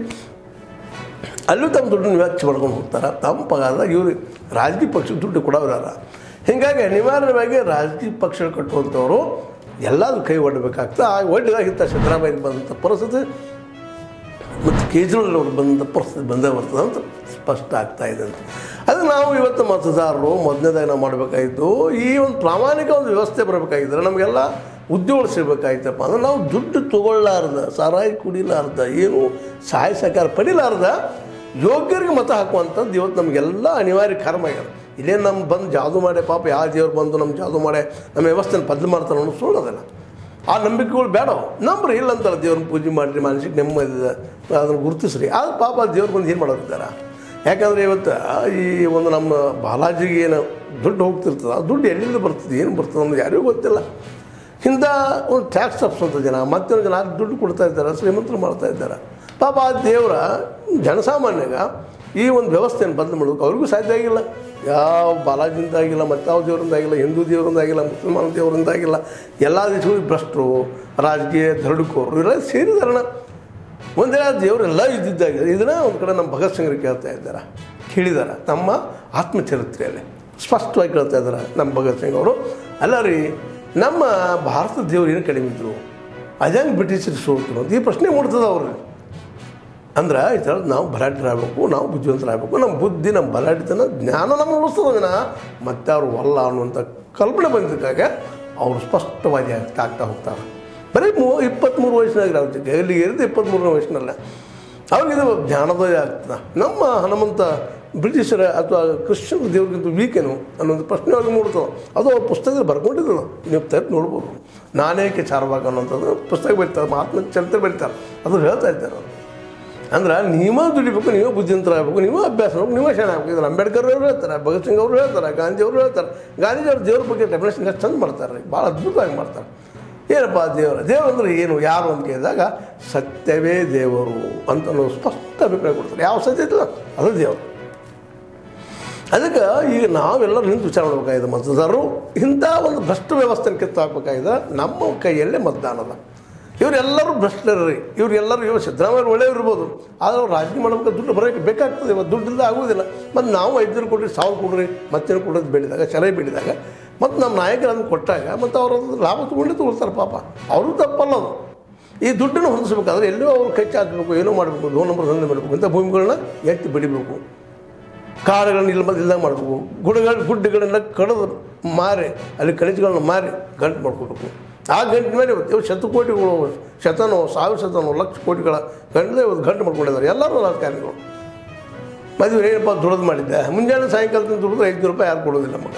ಅಲ್ಲೂ ತಮ್ಮ ದುಡ್ಡನ್ನು ವೆಚ್ಚ ಮಾಡ್ಕೊಂಡು ಹೋಗ್ತಾರೆ ತಮ್ಮ ಪಗಾರದಾಗ ಇವರು ರಾಜಕೀಯ ಪಕ್ಷಕ್ಕೆ ದುಡ್ಡು ಕೊಡೋರಲ್ಲ ಹೀಗಾಗಿ ಅನಿವಾರ್ಯವಾಗಿ ರಾಜಕೀಯ ಪಕ್ಷ ಕಟ್ಟುವಂಥವ್ರು ಎಲ್ಲಾದ್ರೂ ಕೈ ಒಡ್ಡಬೇಕಾಗ್ತದೆ ಆ ಒಡ್ಡಿದಾಗಿತ್ತ ಸಿದ್ದರಾಮಯ್ಯ ಬಂದಂಥ ಪರಿಸ್ಥಿತಿ ಮತ್ತು ಕೇಜ್ರಿವಾಲ್ ಅವರು ಬಂದ ಪರಿಸ್ಥಿತಿ ಬಂದೇ ಬರ್ತದೆ ಅಂತ ಸ್ಪಷ್ಟ ಆಗ್ತಾ ಇದೆ ಅಂತ ಅದು ನಾವು ಇವತ್ತು ಮತದಾರರು ಮೊದಲನೇದಾಗಿ ನಾವು ಮಾಡಬೇಕಾಗಿತ್ತು ಈ ಒಂದು ಪ್ರಾಮಾಣಿಕ ಒಂದು ವ್ಯವಸ್ಥೆ ಬರಬೇಕಾಗಿದ್ರೆ ನಮಗೆಲ್ಲ ಉದ್ಯೋಗ ಸಿಗಬೇಕಾಯ್ತಪ್ಪ ಅಂದ್ರೆ ನಾವು ದುಡ್ಡು ತಗೊಳ್ಳಾರ್ದ ಸಾರಾಯಿ ಕುಡಿಲಾರ್ದ ಏನು ಸಹಾಯ ಸಹಕಾರ ಪಡಿಲಾರ್ದ ಯೋಗ್ಯರಿಗೆ ಮತ ಹಾಕುವಂಥದ್ದು ಇವತ್ತು ನಮಗೆಲ್ಲ ಅನಿವಾರ್ಯ ಕರ್ಮ ಆಗ್ಯದ ಇಲ್ಲೇನು ನಮ್ಮ ಬಂದು ಜಾದು ಮಾಡೇ ಪಾಪ ಯಾವ ದೇವ್ರು ಬಂದು ನಮ್ಮ ಜಾದು ಮಾಡೇ ನಮ್ಮ ವ್ಯವಸ್ಥೆನ ಬದಲು ಮಾಡ್ತಾನೆ ಅನ್ನೋ ಸುಳ್ಳೋದಲ್ಲ ಆ ನಂಬಿಕೆಗಳು ಬೇಡ ನಂಬ್ರಿ ಇಲ್ಲ ಅಂತಲ್ಲ ದೇವ್ರನ್ನ ಪೂಜೆ ಮಾಡಿರಿ ಮನಸ್ಸಿಗೆ ನೆಮ್ಮದಿ ಇದೆ ಅದನ್ನು ಗುರುತಿಸ್ರಿ ಆದ್ರೆ ಪಾಪ ದೇವ್ರು ಬಂದು ಏನು ಮಾಡೋರಿದ್ದಾರೆ ಯಾಕಂದರೆ ಇವತ್ತು ಈ ಒಂದು ನಮ್ಮ ಬಾಲಾಜಿಗೆ ಏನು ದುಡ್ಡು ಹೋಗ್ತಿರ್ತದೆ ಆ ದುಡ್ಡು ಎಲ್ಲಿಂದ ಬರ್ತದೆ ಏನು ಬರ್ತದೆ ಅನ್ನೋದು ಯಾರಿಗೂ ಗೊತ್ತಿಲ್ಲ ಹಿಂದ ಒಂದು ಟ್ಯಾಕ್ಸ್ ತಪ್ಪಿಸೋಂಥ ಜನ ಮತ್ತೊಂದು ಜನ ದುಡ್ಡು ಕೊಡ್ತಾ ಇದ್ದಾರೆ ಶ್ರೀಮಂತರು ಮಾಡ್ತಾ ಇದ್ದಾರೆ ಪಾಪ ಆ ದೇವರ ಜನಸಾಮಾನ್ಯಗ ಈ ಒಂದು ವ್ಯವಸ್ಥೆಯನ್ನು ಬದಲು ಮಾಡೋದಕ್ಕೆ ಅವ್ರಿಗೂ ಸಾಧ್ಯ ಆಗಿಲ್ಲ ಯಾವ ಬಾಲಾಜಿಂದ ಆಗಿಲ್ಲ ಮತ್ತಾವ ದೇವರಿಂದ ಆಗಿಲ್ಲ ಹಿಂದೂ ದೇವರಿಂದ ಆಗಿಲ್ಲ ಮುಸಲ್ಮಾನ ದೇವರಿಂದ ಆಗಿಲ್ಲ ಎಲ್ಲ ದೇಶಗಳು ಭ್ರಷ್ಟರು ರಾಜಕೀಯ ದರಡುಕೋರು ಇವರೆಲ್ಲ ಸೇರಿದಾರಣ ಒಂದೇ ದೇವರೆಲ್ಲ ಇದ್ದಿದ್ದಾಗಿದೆ ಇದನ್ನ ಒಂದು ಕಡೆ ನಮ್ಮ ಭಗತ್ ಸಿಂಗ್ರಿಗೆ ಕೇಳ್ತಾ ಇದ್ದಾರೆ ಕೇಳಿದ್ದಾರೆ ತಮ್ಮ ಆತ್ಮಚರಿತ್ರೆಯಲ್ಲಿ ಸ್ಪಷ್ಟವಾಗಿ ಕೇಳ್ತಾ ಇದ್ದಾರೆ ನಮ್ಮ ಭಗತ್ ಸಿಂಗ್ ಅವರು ಅಲ್ಲ ರೀ ನಮ್ಮ ಭಾರತದ ದೇವರು ಏನು ಕಡಿಮೆ ಇದ್ರು ಅದಂಗೆ ಬ್ರಿಟಿಷರು ಸೋತರು ಅಂತ ಈ ಪ್ರಶ್ನೆ ಮೂಡ್ತದೆ ಅವ್ರಿಗೆ ಅಂದ್ರೆ ಈ ಥರ ನಾವು ಬಲಾಢ್ಯರಾಗಬೇಕು ನಾವು ಬುದ್ಧಿವಂತರಾಗಬೇಕು ನಮ್ಮ ಬುದ್ಧಿ ನಮ್ಮ ಬಲಾಢ್ಯತನ ಜ್ಞಾನ ನಮ್ಗೆ ಉಳಿಸ್ತದ ಮತ್ತೆ ಅವರು ಅಲ್ಲ ಅನ್ನುವಂಥ ಕಲ್ಪನೆ ಬಂದಿದ್ದಾಗ ಅವರು ಸ್ಪಷ್ಟವಾಗಿ ಆಗ್ತಾ ಆಗ್ತಾ ಹೋಗ್ತಾರೆ ಬರೀ ಮೂ ಇಪ್ಪತ್ತ್ಮೂರು ವಯಸ್ಸಿನಾಗ ನಾವು ಇಲ್ಲಿ ಇರೋದು ಇಪ್ಪತ್ತ್ಮೂರನೇ ವಯಸ್ಸಿನಲ್ಲ ಅವ್ರಿಗೆ ಇದು ಜ್ಞಾನೋದಯ ಆಗ್ತದೆ ನಮ್ಮ ಹನುಮಂತ ಬ್ರಿಟಿಷರ ಅಥವಾ ಕ್ರಿಶ್ಚಿಯನ್ ದೇವ್ರಿಗಿಂತ ವೀಕೇನು ಅನ್ನೋದು ಪ್ರಶ್ನೆ ಅವ್ರಿಗೆ ಮೂಡ್ತದೆ ಅದು ಅವ್ರ ಪುಸ್ತಕದಲ್ಲಿ ಬರ್ಕೊಂಡಿದ್ರು ನೀವು ತೆರೆದು ನೋಡ್ಬೋದು ನಾನೇಕೆ ಚಾರವಾಗ ಅನ್ನೋಂಥದ್ದು ಪುಸ್ತಕ ಬರೀತಾರೆ ಮಹಾತ್ಮ ಚರಿತ್ರೆ ಬರೀತಾರೆ ಅದು ಹೇಳ್ತಾ ಇದ್ದಾರೆ ಅವರು ಅಂದ್ರೆ ನೀವೇ ದುಡಿಬೇಕು ನೀವೇ ಬುದ್ಧಿವಂತರಾಗಬೇಕು ನೀವೇ ಅಭ್ಯಾಸ ಮಾಡ್ಬೇಕು ನೀವೇ ಶಾಣೆ ಆಗ್ಬೇಕು ಇದನ್ನು ಅಂಬೇಡ್ಕರ್ ಅವರು ಹೇಳ್ತಾರೆ ಭಗತ್ ಸಿಂಗ್ ಅವರು ಹೇಳ್ತಾರೆ ಗಾಂಧಿ ಅವರು ಹೇಳ್ತಾರೆ ಗಾಂಧೀಜಿ ಅವ್ರ ದೇವ್ರ ಬಗ್ಗೆ ಡೆಫಿನೇಷನ್ ಎಷ್ಟು ಚಂದ ಮಾಡ್ತಾರೆ ಭಾಳ ಅದ್ಭುತವಾಗಿ ಮಾಡ್ತಾರೆ ಏನಪ್ಪ ದೇವರು ದೇವರು ಅಂದರೆ ಏನು ಯಾರು ಅಂತ ಕೇಳಿದಾಗ ಸತ್ಯವೇ ದೇವರು ಅಂತ ಅನ್ನೋ ಸ್ಪಷ್ಟ ಅಭಿಪ್ರಾಯ ಕೊಡ್ತಾರೆ ಯಾವ ಸತ್ಯ ಇದ್ದಿಲ್ಲ ಅದು ದೇವರು ಅದಕ್ಕೆ ಈಗ ನಾವೆಲ್ಲ ನಿಂತು ವಿಚಾರ ಮಾಡಬೇಕಾಗಿದೆ ಮತದಾರರು ಇಂಥ ಒಂದು ಭ್ರಷ್ಟ ವ್ಯವಸ್ಥೆನ ಕಿತ್ತು ಹಾಕ್ಬೇಕಾಗಿದೆ ನಮ್ಮ ಕೈಯಲ್ಲೇ ಮತದಾನದ ಇವರೆಲ್ಲರೂ ಭ್ರಷ್ಟರಿ ಇವರೆಲ್ಲರೂ ಇವರು ಸಿದ್ದರಾಮಯ್ಯ ಒಳ್ಳೆಯವ್ರು ಇರ್ಬೋದು ಆದರೆ ಅವ್ರು ರಾಜಕೀಯ ಮಾಡಬೇಕು ದುಡ್ಡು ಬರೋಕ್ಕೆ ಬೇಕಾಗ್ತದೆ ಇವತ್ತು ದುಡ್ಡಿಂದ ಆಗುವುದಿಲ್ಲ ಮತ್ತು ನಾವು ಐದುನೂರು ಕೊಡ್ರಿ ಸಾವಿರ ಕೊಡ್ರಿ ಮತ್ತೇನು ಕೊಡೋದು ಬೆಳೆದಾಗ ಚಲೈ ಬೆಳೆದಾಗ ಮತ್ತು ನಮ್ಮ ನಾಯಕರನ್ನು ಕೊಟ್ಟಾಗ ಮತ್ತು ಅವರು ಲಾಭ ತೊಗೊಂಡು ತಗೊಳ್ತಾರೆ ಪಾಪ ಅವರು ತಪ್ಪಲ್ಲ ಅದು ಈ ದುಡ್ಡನ್ನು ಹೊಂದಿಸ್ಬೇಕಾದ್ರೆ ಎಲ್ಲೋ ಅವ್ರು ಕೈ ಹಾಕಬೇಕು ಏನೋ ಮಾಡಬೇಕು ಲೋನ್ ನಂಬರ್ ದಂಧೆ ಮಾಡಬೇಕು ಇಂಥ ಭೂಮಿಗಳನ್ನ ಎತ್ತಿ ಬಡಿಬೇಕು ಕಾಡುಗಳನ್ನ ಇಲ್ಲ ಮತ್ತೆ ಇಲ್ದಂಗೆ ಮಾಡಬೇಕು ಗುಡ್ಡಗಳ ಗುಡ್ಡಗಳನ್ನ ಕಡಿದು ಮಾರಿ ಅಲ್ಲಿ ಖನಿಜಗಳನ್ನ ಮಾರಿ ಗಂಟು ಮಾಡ್ಕೋಬೇಕು ಆ ಗಂಟಿನ ಮೇಲೆ ಇವತ್ತು ಇವು ಶತಕೋಟಿಗಳು ಶತನೋ ಸಾವಿರ ಶತನೋ ಲಕ್ಷ ಕೋಟಿಗಳ ಗಂಟಲೆ ಇವತ್ತು ಗಂಟು ಮಾಡ್ಕೊಂಡಿದ್ದಾರೆ ಎಲ್ಲರೂ ರಾಜಕಾರಣಿಗಳು ಮದುವೆ ಏನಪ್ಪ ದುಡ್ದು ಮಾಡಿದ್ದೆ ಮುಂಜಾನೆ ಸಾಯಂಕಾಲದಿಂದ ದುಡಿದ್ರೆ ಐದುನೂರು ರೂಪಾಯಿ ಯಾರು ಕೊಡೋದಿಲ್ಲ ಮಗ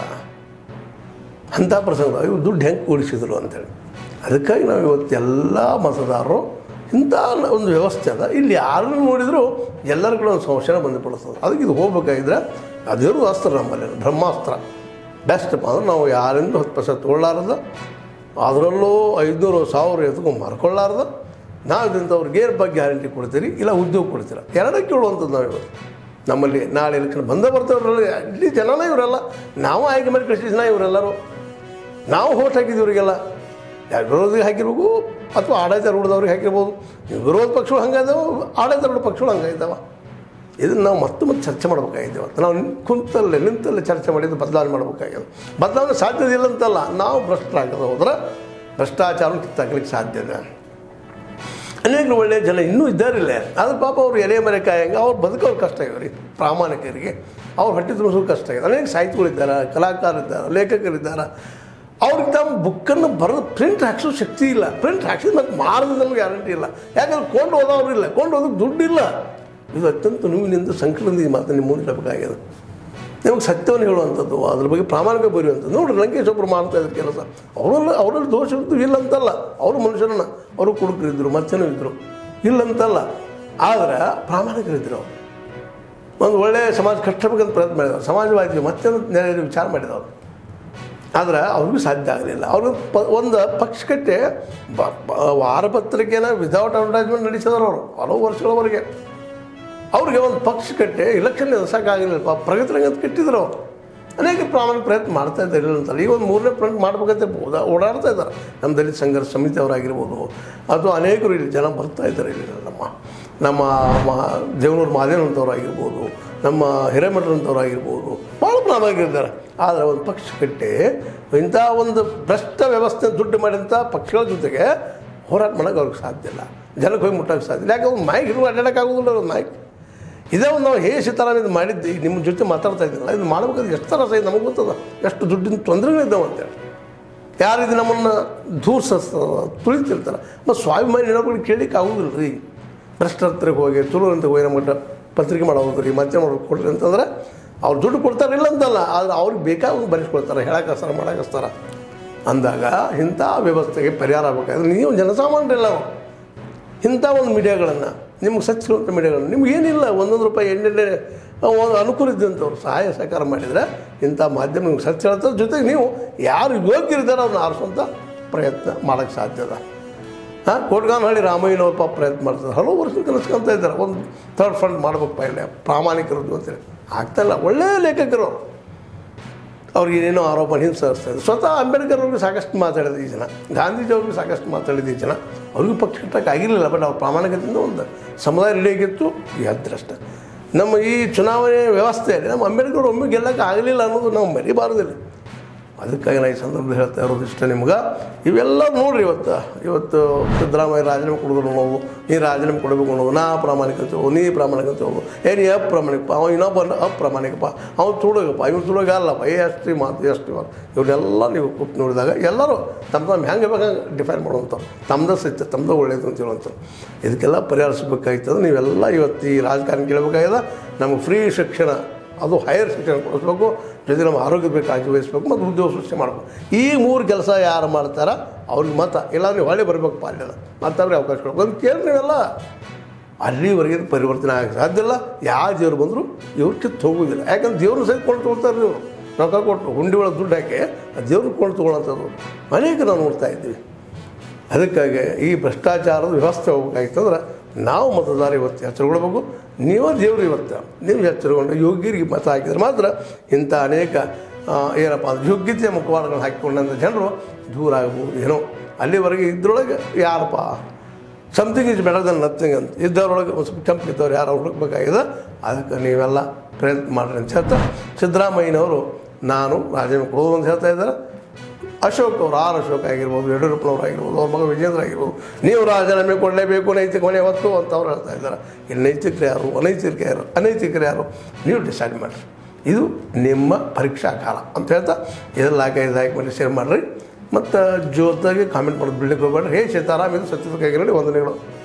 ಅಂಥ ಪ್ರಸಂಗ ಇವು ದುಡ್ಡು ಹೆಂಗೆ ಕೂಡಿಸಿದ್ರು ಅಂತೇಳಿ ಅದಕ್ಕಾಗಿ ನಾವು ಇವತ್ತೆಲ್ಲ ಮತದಾರರು ಇಂಥ ಒಂದು ವ್ಯವಸ್ಥೆ ಅದ ಇಲ್ಲಿ ಯಾರನ್ನು ನೋಡಿದರೂ ಎಲ್ಲರ ಕೂಡ ಒಂದು ಸಂಶಯ ಬಂದುಪಡಿಸ್ತದೆ ಅದಕ್ಕೆ ಇದು ಹೋಗ್ಬೇಕಾಗಿದ್ರೆ ಅದಿರೋದು ಅಸ್ತ್ರ ನಮ್ಮಲ್ಲಿ ಬ್ರಹ್ಮಾಸ್ತ್ರ ಬೆಸ್ಟಪ್ಪ ಅಂದ್ರೆ ನಾವು ಯಾರಿಂದ ಹತ್ತು ಪೈಸೆ ತೊಗೊಳ್ಳಾರ್ದ ಅದರಲ್ಲೂ ಐದುನೂರು ಸಾವಿರ ಎತ್ಕೊಂಡು ಮಾರ್ಕೊಳ್ಳಾರ್ದ ನಾವು ಇದಂಥವ್ರಿಗೆ ಏನು ಬಗ್ಗೆ ಗ್ಯಾರಂಟಿ ಕೊಡ್ತೀರಿ ಇಲ್ಲ ಉದ್ಯೋಗ ಕೊಡ್ತೀರ ಎರಡೇ ಕೇಳುವಂಥದ್ದು ನಾವು ಇವತ್ತು ನಮ್ಮಲ್ಲಿ ನಾಳೆ ಎಲೆಕ್ಷನ್ ಬಂದೇ ಬರ್ತಾವ್ರಲ್ಲ ಇಲ್ಲಿ ಜನನೇ ಇವರೆಲ್ಲ ನಾವು ಆಯ್ಕೆ ಮಾಡಿ ಕಳಿಸಿದ ಇವರೆಲ್ಲರೂ ನಾವು ಹೋಟ್ ಹಾಕಿದ್ವಿ ಇವರಿಗೆಲ್ಲ ಯಾರು ವಿರೋಧಿಗೆ ಹಾಕಿರ್ಬೇಕು ಅಥವಾ ಆಡಳಿತ ರೂಢದವ್ರಿಗೆ ಹಾಕಿರ್ಬೋದು ಈ ವಿರೋಧ ಪಕ್ಷಗಳು ಹಂಗಾದವು ಆಡಳಿತ ರೂಢ ಪಕ್ಷಗಳು ಹಂಗಾಗಿದ್ದಾವ ಇದನ್ನು ನಾವು ಮತ್ತೆ ಮತ್ತೆ ಚರ್ಚೆ ಮಾಡಬೇಕಾಗಿದೆ ಇವತ್ತು ನಾವು ನಿಂತ್- ಕುಂತಲ್ಲೇ ನಿಂತಲ್ಲೇ ಚರ್ಚೆ ಮಾಡಿದ್ದು ಬದಲಾವಣೆ ಮಾಡಬೇಕಾಗಿದೆ ಬದಲಾವಣೆ ಸಾಧ್ಯತೆ ಇಲ್ಲ ಅಂತಲ್ಲ ನಾವು ಭ್ರಷ್ಟರಾಗದ ಹೋದ್ರೆ ಭ್ರಷ್ಟಾಚಾರ ಕಿತ್ತಾಕ್ಲಿಕ್ಕೆ ಸಾಧ್ಯ ಇದೆ ಅನೇಕರು ಒಳ್ಳೆಯ ಜನ ಇನ್ನೂ ಇದ್ದಾರಿಲ್ಲ ಆದ್ರೆ ಪಾಪ ಅವ್ರು ಎಲೆ ಮರೆ ಕಾಯಂಗೆ ಅವ್ರು ಬದುಕೋರು ಕಷ್ಟ ಇವ್ರಿ ಪ್ರಾಮಾಣಿಕರಿಗೆ ಅವ್ರು ಹೊಟ್ಟೆ ತುಂಬಿಸೋದು ಕಷ್ಟ ಆಗಿದೆ ಅನೇಕ ಸಾಹಿತಿಗಳಿದ್ದಾರೆ ಕಲಾಕಾರರಿದ್ದಾರೆ ಲೇಖಕರಿದ್ದಾರೆ ಅವ್ರಿಗೆ ತಮ್ಮ ಬುಕ್ಕನ್ನು ಬರೆದು ಪ್ರಿಂಟ್ ಹಾಕ್ಸೋ ಶಕ್ತಿ ಇಲ್ಲ ಪ್ರಿಂಟ್ ಹಾಕ್ಸಿದ ಮತ್ತೆ ಮಾರದ ನಮ್ಗೆ ಗ್ಯಾರಂಟಿ ಇಲ್ಲ ಯಾಕಂದ್ರೆ ಕೊಂಡು ಹೋದವ್ರು ಇಲ್ಲ ಕೊಂಡು ಹೋದಕ್ಕೆ ದುಡ್ಡಿಲ್ಲ ಇದು ಅತ್ಯಂತ ನೋವಿನಿಂದ ಸಂಕಟದಿಂದ ಈ ಮಾತನ್ನು ನಿಮ್ಮ ಮುಂದೆ ಇಡಬೇಕಾಗಿದೆ ನಿಮಗೆ ಸತ್ಯವನ್ನು ಹೇಳುವಂಥದ್ದು ಅದ್ರ ಬಗ್ಗೆ ಪ್ರಾಮಾಣಿಕ ಬರೆಯುವಂಥದ್ದು ನೋಡ್ರಿ ಲಂಕೇಶ್ ಒಬ್ಬರು ಮಾಡ್ತಾ ಇದ್ರು ಕೆಲಸ ಅವರಲ್ಲಿ ಅವರಲ್ಲಿ ದೋಷ ಇತ್ತು ಇಲ್ಲ ಅಂತಲ್ಲ ಅವರು ಮನುಷ್ಯರನ್ನ ಅವರು ಕುಡುಕರಿದ್ದರು ಮತ್ತೇನೂ ಇದ್ದರು ಇಲ್ಲಂತಲ್ಲ ಆದರೆ ಪ್ರಾಮಾಣಿಕರಿದ್ದರು ಅವರು ಒಂದು ಒಳ್ಳೆಯ ಸಮಾಜ ಕಟ್ಟಬೇಕಂತ ಪ್ರಯತ್ನ ಮಾಡಿದವರು ಸಮಾಜವಾದಿ ಮತ್ತೇನು ನೆಲೆಯಲ್ಲಿ ವಿಚಾರ ಮಾಡಿದವರು ಆದ್ರೆ ಅವ್ರಿಗೂ ಸಾಧ್ಯ ಆಗಲಿಲ್ಲ ಅವರು ಪ ಒಂದು ಪಕ್ಷ ಕಟ್ಟಿ ಬ ಬ- ವಾರಪತ್ರಿಕೆನ ವಿದೌಟ್ ಅಡ್ವರ್ಟೈಸ್ಮೆಂಟ್ ನಡೆಸಿದ್ರು ಅವರು ಹಲವು ವರ್ಷಗಳವರೆಗೆ ಅವ್ರಿಗೆ ಒಂದು ಪಕ್ಷ ಕಟ್ಟಿ ಇಲೆಕ್ಷನ್ ಎದುರ್ಸೋಕ್ಕಾಗಲಿಲ್ಲ ಪಾಪ ಪ್ರಗತಿ ರಂಗದ ಕಟ್ಟಿದ್ರು ಅವರು ಅನೇಕ ಪ್ರಾಮಾಣಿಕ ಪ್ರಯತ್ನ ಮಾಡ್ತಾ ಇದ್ದಾರೆ ಇಲ್ಲ ಅಂತಲ್ಲ ಈಗ ಒಂದು ಮೂರನೇ ಪ್ರಿಂಟ್ ಮಾಡ್ಬೇಕಂತ ಓದಾ ಓಡಾಡ್ತಾ ಇದ್ದಾರೆ ನಮ್ಮ ದಲಿತ ಸಂಘರ್ಷ ಸಮಿತಿ ಅವರಾಗಿರ್ಬೋದು ಅಥವಾ ಅನೇಕರು ಇಲ್ಲಿ ಜನ ಬರ್ತಾ ಇದ್ದಾರೆ ಇಲ್ಲಿ ನಮ್ಮ ನಮ್ಮ ಮಹಾ ದೇವನೂರು ಮಹಾದೇವನಂತವ್ರು ಆಗಿರ್ಬೋದು ನಮ್ಮ ಹಿರೇಮಠರಂಥವ್ರು ಆಗಿರ್ಬೋದು ಭಾಳ ಪ್ರಾಮಾಣಿಕರಿದ್ದಾರೆ ಆದರೆ ಒಂದು ಪಕ್ಷ ಕಟ್ಟಿ ಇಂಥ ಒಂದು ಭ್ರಷ್ಟ ವ್ಯವಸ್ಥೆ ದುಡ್ಡು ಮಾಡಿದಂಥ ಪಕ್ಷಗಳ ಜೊತೆಗೆ ಹೋರಾಟ ಮಾಡೋಕೆ ಅವ್ರಿಗೆ ಸಾಧ್ಯ ಇಲ್ಲ ಜನಕ್ಕೆ ಹೋಗಿ ಮುಟ್ಟೋಕ್ಕೆ ಸಾಧ್ಯ ಇಲ್ಲ ಯಾಕೆ ಒಂದು ಮೈಕ್ ಇರುವ ಅಡ್ಡಾಡೋಕ್ಕಾಗೋದಿಲ್ಲ ಒಂದು ಮೈಕ್ ಇದೇ ಒಂದು ನಾವು ಹೇ ಸೀತಾರಾಮ್ ಇದು ಮಾಡಿದ್ದು ಈಗ ನಿಮ್ಮ ಜೊತೆ ಮಾತಾಡ್ತಾ ಇದ್ದೀನಲ್ಲ ಇದು ಮಾಡ್ಬೇಕಾದ್ರೆ ಎಷ್ಟು ಥರ ಸಹ ನಮಗೆ ಗೊತ್ತದ ಎಷ್ಟು ದುಡ್ಡಿನ ತೊಂದರೆಗಳಿದ್ದಾವೆ ಅಂತೇಳಿ ಯಾರು ಇದು ನಮ್ಮನ್ನು ದೂರ ತುಳಿತಿರ್ತಾರೆ ಮತ್ತು ಸ್ವಾಭಿಮಾನಿ ಇನ್ನೊಬ್ರಿಗೆ ಕೇಳಿಕ್ಕೆ ಆಗೋದಿಲ್ಲ ರೀ ಭ್ರಷ್ಟರ ಹತ್ರಕ್ಕೆ ಹೋಗಿ ತುಳು ಅಂತ ಹೋಗಿ ನಮ್ಮ ಪತ್ರಿಕೆ ಮಾಡೋದು ರೀ ಮತ್ತೆ ಮಾಡೋದು ಕೊಡ್ರಿ ಅಂತಂದ್ರೆ ಅವ್ರು ದುಡ್ಡು ಕೊಡ್ತಾರೆ ಇಲ್ಲ ಅಂತಲ್ಲ ಆದರೆ ಅವ್ರಿಗೆ ಬೇಕಾದ ಬರೆಸ್ಕೊಳ್ತಾರೆ ಹೇಳಕ್ಕೆ ಹಸ್ತಾರ ಮಾಡಕ್ಕೆ ಹಸ್ತಾರ ಅಂದಾಗ ಇಂಥ ವ್ಯವಸ್ಥೆಗೆ ಪರಿಹಾರ ಆಗಬೇಕಾದ್ರೆ ನೀವು ಜನಸಾಮಾನ್ಯರಿಲ್ಲ ಅವ್ರು ಇಂಥ ಒಂದು ಮೀಡಿಯಾಗಳನ್ನು ನಿಮ್ಗೆ ಸಚ್ಚಿರುವಂಥ ಮೀಡಿಯಾಗಳನ್ನು ನಿಮ್ಗೆ ಏನಿಲ್ಲ ಒಂದೊಂದು ರೂಪಾಯಿ ಎಣ್ಣೆಣ್ಣೆ ಒಂದು ಅನುಕೂಲ ಇದ್ದಂಥವ್ರು ಸಹಾಯ ಸಹಕಾರ ಮಾಡಿದರೆ ಇಂಥ ಮಾಧ್ಯಮ ನಿಮ್ಗೆ ಸತ್ಯ ಹೇಳ್ತಾರೆ ಜೊತೆಗೆ ನೀವು ಯಾರು ಯೋಗ್ಯರಿದ್ದಾರೆ ಅವ್ರನ್ನ ಆರಿಸುವಂಥ ಪ್ರಯತ್ನ ಮಾಡೋಕ್ಕೆ ಸಾಧ್ಯ ಅದ ಹಾಂ ಕೋಟ್ಗಾನಹಳ್ಳಿ ರಾಮಯ್ಯನವ್ರ ಪಾಪ ಪ್ರಯತ್ನ ಮಾಡ್ತಾರೆ ಹಲವು ವರ್ಷ ಕಲಿಸ್ಕೊಂತ ಇದ್ದಾರೆ ಒಂದು ಥರ್ಡ್ ಫಂಡ್ ಮಾಡ್ಬೇಕು ಪೈಲೆ ಪ್ರಾಮಾಣಿಕರದ್ದು ಅಂತೇಳಿ ಆಗ್ತಾಯಿಲ್ಲ ಒಳ್ಳೆಯ ಲೇಖಕರು ಅವ್ರು ಅವ್ರಿಗೆ ಏನೇನೋ ಆರೋಪ ಹಿಂಸರಿಸ್ತಾ ಇದ್ರು ಸ್ವತಃ ಅಂಬೇಡ್ಕರ್ ಅವ್ರಿಗೆ ಸಾಕಷ್ಟು ಮಾತಾಡಿದ ಈ ಜನ ಗಾಂಧೀಜಿ ಅವ್ರಿಗೆ ಸಾಕಷ್ಟು ಮಾತಾಡಿದ ಈ ಜನ ಅವ್ರಿಗೂ ಪಕ್ಷ ಕಟ್ಟಕ್ಕೆ ಆಗಿರಲಿಲ್ಲ ಬಟ್ ಅವ್ರ ಪ್ರಾಮಾಣಿಕತೆಯಿಂದ ಒಂದು ಸಮುದಾಯ ರೆಡಿಯಾಗಿತ್ತು ಎದ್ರಷ್ಟೇ ನಮ್ಮ ಈ ಚುನಾವಣೆ ವ್ಯವಸ್ಥೆಯಲ್ಲಿ ನಮ್ಮ ಅಂಬೇಡ್ಕರ್ ಒಮ್ಮೆ ಗೆಲ್ಲಕ್ಕೆ ಆಗಲಿಲ್ಲ ಅನ್ನೋದು ನಾವು ಮರಿಬಾರ್ದಿಲ್ಲ ಅದಕ್ಕಾಗಿ ನಾನು ಈ ಸಂದರ್ಭದಲ್ಲಿ ಹೇಳ್ತಾ ಇರೋದು ಇಷ್ಟ ನಿಮ್ಗೆ ಇವೆಲ್ಲ ನೋಡ್ರಿ ಇವತ್ತು ಇವತ್ತು ಸಿದ್ದರಾಮಯ್ಯ ರಾಜೀನಾಮೆ ಕೊಡೋದು ನಾವು ನೀ ರಾಜೀನಾಮೆ ಕೊಡಬೇಕು ಅನ್ನೋದು ನಾ ಪ್ರಾಮಾಣಿಕತೆ ಹೋಗು ನೀ ಪ್ರಾಮಾಣಿಕತೆ ಹೋಗು ಏ ನೀ ಅಪ್ರಾಮಾಣಿಕಪ್ಪ ಅವ ಇನ್ನೊಬ್ಬ ಅಪ್ರಾಮಾಣಿಕಪ್ಪ ಅವ್ನು ತುಳುಗಪ್ಪ ಇವ್ನು ತುಳುಗಲ್ಲಪ್ಪ ಏ ಅಷ್ಟು ಮಾತು ಎಷ್ಟು ಮಾತು ಇವ್ರನ್ನೆಲ್ಲ ನೀವು ಕೂತ್ ನೋಡಿದಾಗ ಎಲ್ಲರೂ ತಮ್ಮ ತಮ್ಮ ಹೆಂಗೆ ಬೇಕಾಗ ಡಿಫೈನ್ ಮಾಡುವಂಥವ್ರು ತಮ್ಮದೇ ಸತ್ಯ ತಮ್ಮದೇ ಒಳ್ಳೇದು ಅಂತ ಹೇಳುವಂಥವ್ರು ಇದಕ್ಕೆಲ್ಲ ಪರಿಹರಿಸಬೇಕಾಯ್ತದೆ ನೀವೆಲ್ಲ ಇವತ್ತು ಈ ರಾಜಕಾರಣ ಕೇಳಬೇಕಾಗ್ಯದ ನಮಗೆ ಫ್ರೀ ಶಿಕ್ಷಣ ಅದು ಹೈಯರ್ ಶಿಕ್ಷಣ ಕೊಡಿಸ್ಬೇಕು ಜೊತೆ ನಮ್ಮ ಆರೋಗ್ಯದ ಬಗ್ಗೆ ಕಾಳಜಿ ವಹಿಸ್ಬೇಕು ಮತ್ತು ಉದ್ಯೋಗ ಸೃಷ್ಟಿ ಮಾಡಬೇಕು ಈ ಮೂರು ಕೆಲಸ ಯಾರು ಮಾಡ್ತಾರ ಅವ್ರಿಗೆ ಮತ ಇಲ್ಲಾಂದ್ರೆ ಹೊಳೆ ಬರಬೇಕು ಪಾಲ್ಯದ ಮತ್ತೆ ಅವ್ರಿಗೆ ಅವಕಾಶ ಕೊಡ್ಬೇಕು ಅಂತ ಕೇಳಿ ನೀವೆಲ್ಲ ಅಲ್ಲಿವರೆಗೆ ಇದು ಪರಿವರ್ತನೆ ಆಗಕ್ಕೆ ಸಾಧ್ಯ ಇಲ್ಲ ಯಾವ ದೇವ್ರು ಬಂದರೂ ಇವ್ರು ಕಿತ್ತು ಹೋಗೋದಿಲ್ಲ ಯಾಕಂದ್ರೆ ದೇವ್ರು ಸಹಿತ ಕೊಂಡು ತೊಗೊಳ್ತಾರೆ ಇವರು ರೊಕ್ಕ ಕೊಟ್ಟು ಹುಂಡಿ ಒಳಗೆ ದುಡ್ಡು ಹಾಕಿ ಆ ದೇವ್ರು ಕೊಂಡು ತೊಗೊಳ್ಳೋಂಥದ್ದು ಅನೇಕ ನಾವು ನೋಡ್ತಾ ಇದ್ದೀವಿ ಅದಕ್ಕಾಗಿ ಈ ಭ್ರಷ್ಟಾಚಾರದ ವ್ಯವಸ್ಥೆ ಹೋಗ್ಬೇಕಾಗಿತ್ತಂದ್ರೆ ನಾವು ಮತದಾರ ಇವತ್ತು ಎಚ್ಚರಗೊಳ್ಬೇಕು ನೀವೇ ದೇವರು ಇವತ್ತು ನೀವು ಎಚ್ಚರಗೊಂಡು ಯೋಗ್ಯರಿಗೆ ಮತ ಹಾಕಿದ್ರೆ ಮಾತ್ರ ಇಂಥ ಅನೇಕ ಆ, ಏನಪ್ಪ ಅಂದ್ರೆ ಯೋಗ್ಯತೆಯ ಮುಖವಾಡಗಳನ್ನು ಹಾಕಿಕೊಂಡಂಥ ಜನರು ದೂರ ಆಗ್ಬೋದು ಏನೋ ಅಲ್ಲಿವರೆಗೆ ಇದ್ರೊಳಗೆ ಯಾರಪ್ಪ something is better than nothing ಅಂತ ಇದ್ದವ್ರೊಳಗೆ ಒಂದು ಸ್ವಲ್ಪ ಕೆಂಪು ಇದ್ದವ್ರು ಯಾರು ಹುಡುಕ್ಬೇಕಾಗಿದೆ ಅದಕ್ಕೆ ನೀವೆಲ್ಲ ಪ್ರಯತ್ನ ಮಾಡ್ರಿ ಅಂತ ಹೇಳ್ತಾ ಸಿದ್ದರಾಮಯ್ಯನವರು ನಾನು ರಾಜೀನಾಮೆ ಕೊಡೋದು ಅಂತ ಹೇಳ್ತಾ ಇದ್ದಾರೆ ಅಶೋಕ್ ಅವರು ಆರ್ ಅಶೋಕ್ ಆಗಿರ್ಬೋದು ಯಡಿಯೂರಪ್ಪನವ್ರು ಆಗಿರ್ಬೋದು ಅವ್ರ ಮಗ ವಿಜೇಂದ್ರ ಆಗಿರ್ಬೋದು ನೀವು ರಾಜೀನಾಮೆ ಕೊಡಲೇಬೇಕು ನೈತಿಕ ಹೊಣೆ ಹೊತ್ತು ಅಂತ ಅವ್ರು ಹೇಳ್ತಾ ಇದ್ದಾರೆ ಇಲ್ಲಿ ನೈತಿಕರು ಯಾರು ಅನೈತಿಕರು ಯಾರು ಅನೈತಿಕರು ಯಾರು ನೀವು ಡಿಸೈಡ್ ಮಾಡಿರಿ ಇದು ನಿಮ್ಮ ಪರೀಕ್ಷಾ ಕಾಲ ಅಂತ ಹೇಳ್ತಾ ಇದೆಲ್ಲ ಹಾಕಿ ಇದು ಹಾಕಿ ಮಾಡಿ ಶೇರ್ ಮಾಡಿರಿ ಮತ್ತು ಜೋತಾಗಿ ಕಾಮೆಂಟ್ ಮಾಡೋದು ಬಿಡ್ಲಿಕ್ಕೆ ಹೋಗ್ಬೇಡ್ರಿ ಹೇ ಸೀತಾರಾಮ್ ಇದು ಸತ್ಯದ ಕೈಗಿರಲಿ ವಂದನೆಗಳು